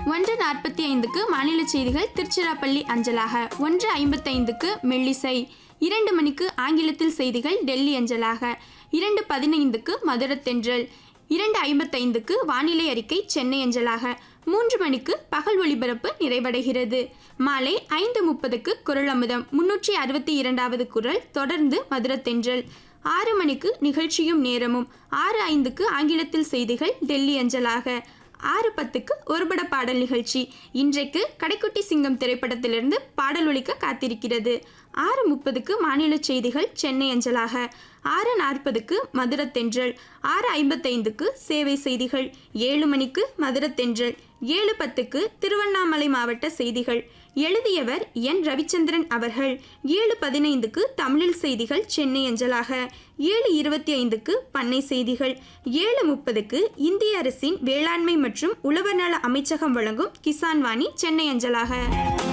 ஒன்று நாற்பத்தி ஐந்துக்கு மாநில செய்திகள் திருச்சிராப்பள்ளி அஞ்சலாக ஒன்று ஐம்பத்தைந்துக்கு மெல்லிசை இரண்டு மணிக்கு ஆங்கிலத்தில் செய்திகள் டெல்லி அஞ்சலாக இரண்டு பதினைந்துக்கு மதுரத்தென்றல் இரண்டு ஐம்பத்தைந்துக்கு வானிலை அறிக்கை சென்னை அஞ்சலாக மூன்று மணிக்கு பகல் ஒளிபரப்பு நிறைவடைகிறது மாலை ஐந்து முப்பதுக்கு குரல் அமுதம் முன்னூற்றி அறுபத்தி இரண்டாவது குரல் தொடர்ந்து மதுரத்தென்றல் ஆறு மணிக்கு நிகழ்ச்சியும் நேரமும் ஆறு ஐந்துக்கு ஆங்கிலத்தில் செய்திகள் டெல்லி அஞ்சலாக ஆறு பத்துக்கு ஒருபட பாடல் நிகழ்ச்சி இன்றைக்கு கடைக்குட்டி சிங்கம் திரைப்படத்திலிருந்து பாடல் ஒலிக்க காத்திருக்கிறது ஆறு முப்பதுக்கு மாநில செய்திகள் சென்னை அஞ்சலாக ஆறு நாற்பதுக்கு மதுரத்தென்றல் ஆறு ஐம்பத்தைந்துக்கு சேவை செய்திகள் ஏழு மணிக்கு மதுரத்தென்றல் ஏழு பத்துக்கு திருவண்ணாமலை மாவட்ட செய்திகள் எழுதியவர் என் ரவிச்சந்திரன் அவர்கள் ஏழு பதினைந்துக்கு தமிழில் செய்திகள் சென்னை அஞ்சலாக ஏழு இருபத்தி ஐந்துக்கு பண்ணை செய்திகள் ஏழு முப்பதுக்கு இந்திய அரசின் வேளாண்மை மற்றும் உழவர் நல அமைச்சகம் வழங்கும் கிசான் வாணி சென்னை அஞ்சலாக